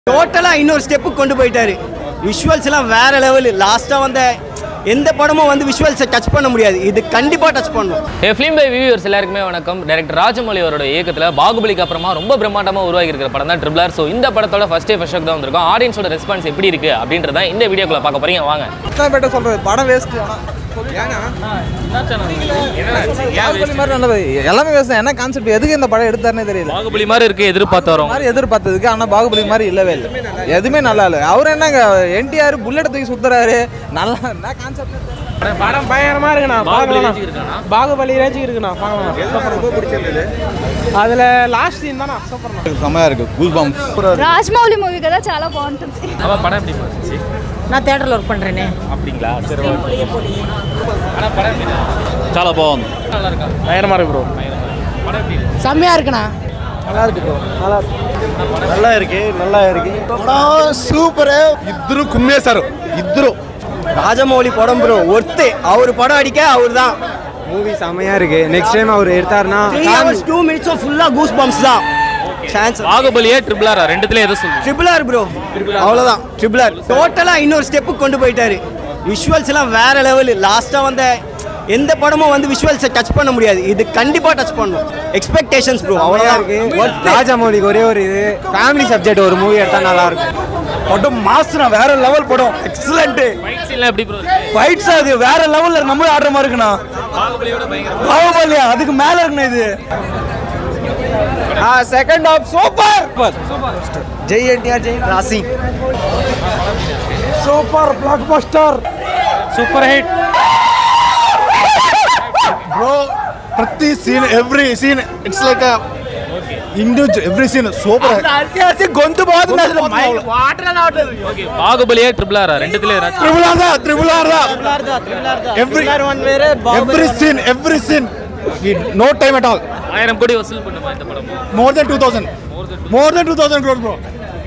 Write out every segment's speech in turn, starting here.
டோட்டலாக இன்னொரு ஸ்டெப்பு கொண்டு போயிட்டாரு விஷுவல்ஸ் எல்லாம் வேற லெவல் லாஸ்ட்டாக வந்த எந்த படமும் வந்து விஷுவல்ஸை டச் பண்ண முடியாது இது கண்டிப்பாக டச் பண்ணும் ஏ ஃபிலிம் பை வியூவர்ஸ் எல்லாருக்குமே வணக்கம் டைரக்டர் ராஜமௌலி அவரோட இயக்கத்தில் பாகுபலிக்கு அப்புறமா ரொம்ப பிரம்மாண்டமாக உருவாகி இருக்கிற படம் தான் ட்ரிபிளர் ஸோ இந்த படத்தோட ஃபர்ஸ்ட் டே ஃபர்ஸ்ட் ஷோக்கு தான் வந்திருக்கும் ஆடியன்ஸோட ரெஸ்பான்ஸ் எப்படி இருக்கு அப்படின்றத இந்த வீடியோக்குள்ள பார்க்க போறீங்க வாங்க எத்தனை பேர்ட்ட சொல்றது படம் வேஸ்ட் மாதிரி நல்லது எல்லாமே வேஸ்ட் என்ன கான்செப்ட் எதுக்கு இந்த படம் எடுத்தாருன்னே தெரியல பாகுபலி மாதிரி இருக்கு எதிர்பார்த்து வரோம் மாதிரி எதிர்பார்த்ததுக்கு ஆனா பாகுபலி மாதிரி இல்லவே இல்லை எதுவுமே நல்லா இல்லை அவர் என்னங்க என்டிஆர் புல்லட் தூக்கி சுத்துறாரு நல்லா என்ன கான்செப்ட் படம் பயங்கரமா இருக்குண்ணா பாகுபலி பார்க்கலாம் ரேஞ்சுக்கு இருக்கானா? பாகுபலி ரேஞ்சுக்கு இருக்குண்ணா பார்க்கலாம் ரொம்ப பிடிச்சிருந்தது அதுல லாஸ்ட் சீன் தானே சூப்பர்ண்ணா செம்மையா இருக்கு கூஸ் பம்ப்ஸ் రాజమౌళి మూవీ కదా చాలా బాగుంటుంది அவன் படம் எப்படி போச்சு நான் தேட்டரில் ஒர்க் பண்ணுறேனே அப்படிங்களா சரி ஆனால் படம் எப்படி చాలా బాగుంది நல்லா இருக்கா பயங்கரமா இருக்கு ப்ரோ படம் எப்படி இருக்கு? செம்மையாக இருக்குண்ணா நல்லா இருக்கு ப்ரோ நல்லா நல்லா இருக்கு நல்லா இருக்கு సూపర్ ఇద్దరు కుమ్మేశారు ఇద్దరు ராஜமௌலி படம் ப்ரோ ஒர்த்து அவர் படம் அடிக்க அவர் தான் மூவி செமையா இருக்கு நெக்ஸ்ட் டைம் அவர் எடுத்தாருன்னா த்ரீ ஹவர்ஸ் டூ மினிட்ஸும் ஃபுல்லாக கூஸ் பம்ப்ஸ் தான் சான்ஸ் பாகுபலியே ட்ரிபிளரா ரெண்டுத்துல எதை சொல்லு ட்ரிபிள் ஆர் ப்ரோ அவ்வளோதான் ட்ரிபிள் ஆர் டோட்டலாக இன்னொரு ஸ்டெப்பு கொண்டு போயிட்டாரு விஷுவல்ஸ் எல்லாம் வேற லெவல் லாஸ்ட்டாக வந்த எந்த படமும் வந்து விஷுவல்ஸை டச் பண்ண முடியாது இது கண்டிப்பாக டச் பண்ணும் எக்ஸ்பெக்டேஷன்ஸ் ப்ரோ அவ்வளோதான் Worth it. ராஜமௌலிக்கு ஒரே ஒரு இது ஃபேமிலி சப்ஜெக்ட் ஒரு மூவி எடுத்தா நல்லா இருக்கும் படம் மாசுனா வேற லெவல் படம் எக்ஸலண்ட் ஃபைட் சீன்லாம் எப்படி ப்ரோ இருக்கு ஃபைட்ஸ் அது வேற லெவல்ல நம்ம ஆடுற மாதிரி இருக்குண்ணா பாகுபலியோட பயங்கர பாகுபலியா அதுக்கு மேல இருக்குண்ணா இது ஆ second half super Jai NTR Jai ராசி super blockbuster super hit bro ప్రతి scene every scene it's like individual every scene super గొంతు బాగుంది అసలు ஓகே பாகுபலியே ட்ரிபிளரா ரெண்டுத்துல ஏதாச்சும் త్రిబుల్ ఆర్ దా త్రిబుల్ ఆర్ దా every every scene every scene no time at all ஆயிரம் கோடி வசூல் பண்ணுமா இந்த படம் more than two thousand more than two thousand crore bro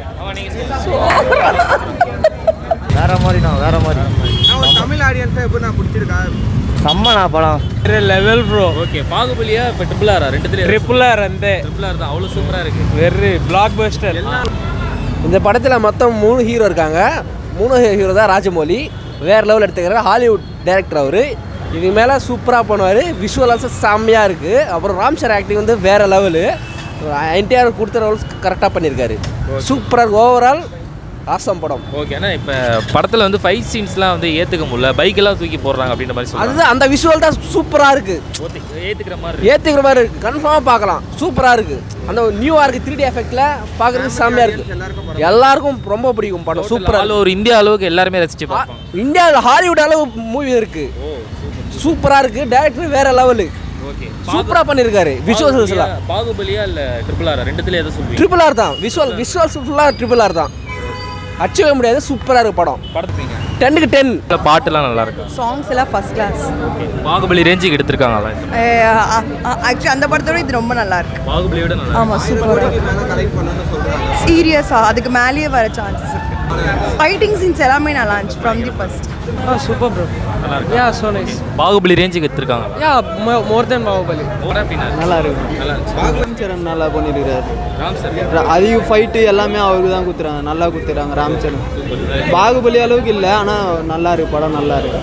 வேற மாதிரிண்ணா வேற மாதிரி தமிழ் ஆடியன்ஸ் எப்படி நான் பிடிச்சிருக்கா செம்மண்ணா படம் லெவல் ப்ரோ ஓகே பாகுபலியா இப்போ ட்ரிபிளரா ரெண்டுத்துல ட்ரிப்புலர் அந்த ட்ரிபிளர் தான் அவ்வளோ சூப்பரா இருக்கு வெரி பிளாக் பஸ்டர் இந்த படத்தில் மொத்தம் மூணு ஹீரோ இருக்காங்க மூணு ஹீரோ தான் ராஜமௌலி வேறு லெவல் எடுத்துக்கிறார் ஹாலிவுட் டைரக்டர் அவர் இது மேலே சூப்பராக பண்ணுவார் விஷுவல் ஆல்சோ செம்மையாக இருக்குது அப்புறம் ராம்சர் ஆக்டிங் வந்து வேறு லெவலு என்டிஆர் கொடுத்த ரோல்ஸ் கரெக்டாக பண்ணியிருக்காரு சூப்பராக இருக்கு ஓவரால் ஆசம் படம் ஓகே ஆனால் இப்போ படத்தில் வந்து ஃபைட் சீன்ஸ்லாம் வந்து ஏற்றுக்க முடியல பைக்கெல்லாம் தூக்கி போடுறாங்க அப்படின்ற மாதிரி சொல்லுவாங்க அதுதான் அந்த விஷுவல் தான் சூப்பராக இருக்குது ஏற்றுக்கிற மாதிரி இருக்கு. ஏற்றுக்கிற மாதிரி இருக்குது கன்ஃபார்மாக பார்க்கலாம் சூப்பராக இருக்குது அந்த நியூவாக இருக்குது த்ரீ டி எஃபெக்டில் பார்க்குறதுக்கு செம்மையாக இருக்குது எல்லாருக்கும் ரொம்ப பிடிக்கும் படம் சூப்பராக ஆல் ஒரு இந்தியா அளவுக்கு எல்லாருமே ரசிச்சு பார்ப்பாங்க இந்தியாவில் ஹாலிவுட் அளவு மூவி இருக்கு சூப்பரா இருக்கு டேரக்டர் வேற லெவலு ஓகே சூப்பரா பண்ணிருக்காரு விஷுவல்ஸ் எல்லாம் பாகுபலியா இல்லை ட்ரிபிள் ஆர் ரெண்டுத்துல எதை சொல்லுவீங்க ட்ரிபிள் ஆர் தான் விஷுவல் விஷுவல்ஸ் ஃபுல்லா ட்ரிபிள் ஆர் தான் அடிச்சவே முடியாது சூப்பரா இருக்கு படம் படத்துக்கு டென்னுக்கு டென் பாட்டுலாம் நல்லா இருக்கு సాంగ్స్ எல்லாம் ஃபர்ஸ்ட் கிளாஸ் பாகுபலி ரேஞ்சுக்கு எடுத்திருக்காங்களா இந்த ஆக்சுவலி அந்த படத்தோட இது ரொம்ப நல்லா இருக்கு பாகுபலியோட நல்லா ஆமாம் சூப்பராக சீரியஸாக அதுக்கு மேலேயே வர சான்சஸ் இருக்கு ஃபைட்டிங் சீன்ஸ் எல்லாமே நல்லா இருந்துச்சு from the first super bro yeah so nice Baahubali ரேஞ்சுக்கு எடுத்திருக்காங்க யா மோர் தென் பாகுபலி நல்லா இருக்கு நல்லா இருந்துச்சு ராம்சரண் நல்லா பண்ணியிருக்காரு ராம் சார் அதிக ஃபைட்டு எல்லாமே அவருக்கு தான் குத்துறாங்க நல்லா குத்துறாங்க ராம்சரண் பாகுபலி அளவுக்கு இல்லை ஆனால் நல்லா இருக்கு படம் நல்லா இருக்கு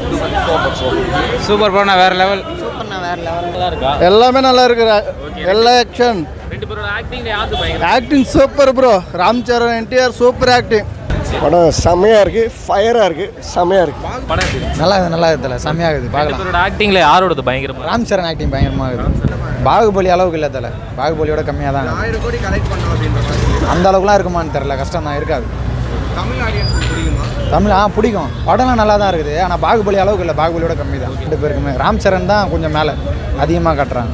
சூப்பர் ப்ரோ நான் வேற லெவல் நல்லா இருக்கா எல்லாமே நல்லா இருக்கு எல்லா ஆக்ஷன் ரெண்டு பேரோட ஆக்டிங் யாருக்கு பயங்கர acting super bro Ram Charan NTR super acting படம் செம்மையாக இருக்குது ஃபயராக இருக்குது செம்மையாக இருக்குது படம் எப்படி இருக்கு? நல்லா நல்லா இருக்குதுல்ல செம்மையாக இருக்குது ரெண்டு பேரோட ஆக்டிங்ல யாரோடது பயங்கரமா ராம் சரண் ஆக்டிங் பயங்கரமாக இருக்குது பாகுபலி அளவுக்கு இல்லை தல பாகுபலியோட கம்மியாக தான் ஆயிரம் கோடி கலெக்ட் பண்ணோம் அப்படின்ற மாதிரி அந்த அளவுக்குலாம் இருக்குமான்னு தெரில கஷ்டம் தான் இருக்காது தமிழ் ஆடியன்ஸ் பிடிக்குமா தமிழ் ஆ பிடிக்கும் படம்லாம் நல்லா தான் இருக்குது ஆனால் பாகுபலி அளவுக்கு இல்லை பாகுபலியோட கம்மி தான் ரெண்டு பேருக்குமே ராம் சரண் தான் கொஞ்சம் மேலே அதிகமாக கட்டுறாங்க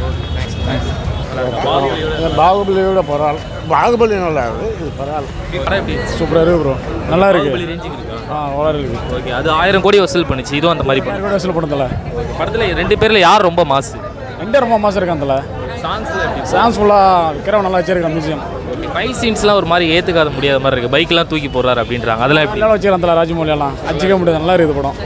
பாகுபலியோட பரவாயில்ல பாகுபலி நல்லா இருக்குது இது பரவாயில்ல படம் எப்படி இருந்துச்சு? சூப்பராக இருக்கு ப்ரோ நல்லா பாகுபலி ரேஞ்சுக்கு இருக்கா ஆ நல்லா இருக்கு ஓகே அது ஆயிரம் கோடி வசூல் பண்ணுச்சு இதுவும் அந்த மாதிரி பண்ணும் வசூல் பண்ணதில்ல படத்துல ரெண்டு பேர்ல யார் ரொம்ப மாசு ரெண்டே ரொம்ப மாதம் இருக்கு அதில் சாங்ஸ்ல எப்படி சான்ஸ் ஃபுல்லாக விக்ரம் நல்லா வச்சிருக்கேன் மியூசியம் ஃபைட் சீன்ஸ்லாம் ஒரு மாதிரி ஏத்துக்காத முடியாத மாதிரி இருக்கு பைக்கெல்லாம் தூக்கி போடுறாரு அப்படின்றாங்க அதெல்லாம் எப்படி நல்லா வச்சிருக்கேன் அதில் ராஜமௌலி எல்லாம் அடிச்சிக்க முடியாது நல்லா இருக்குது படம்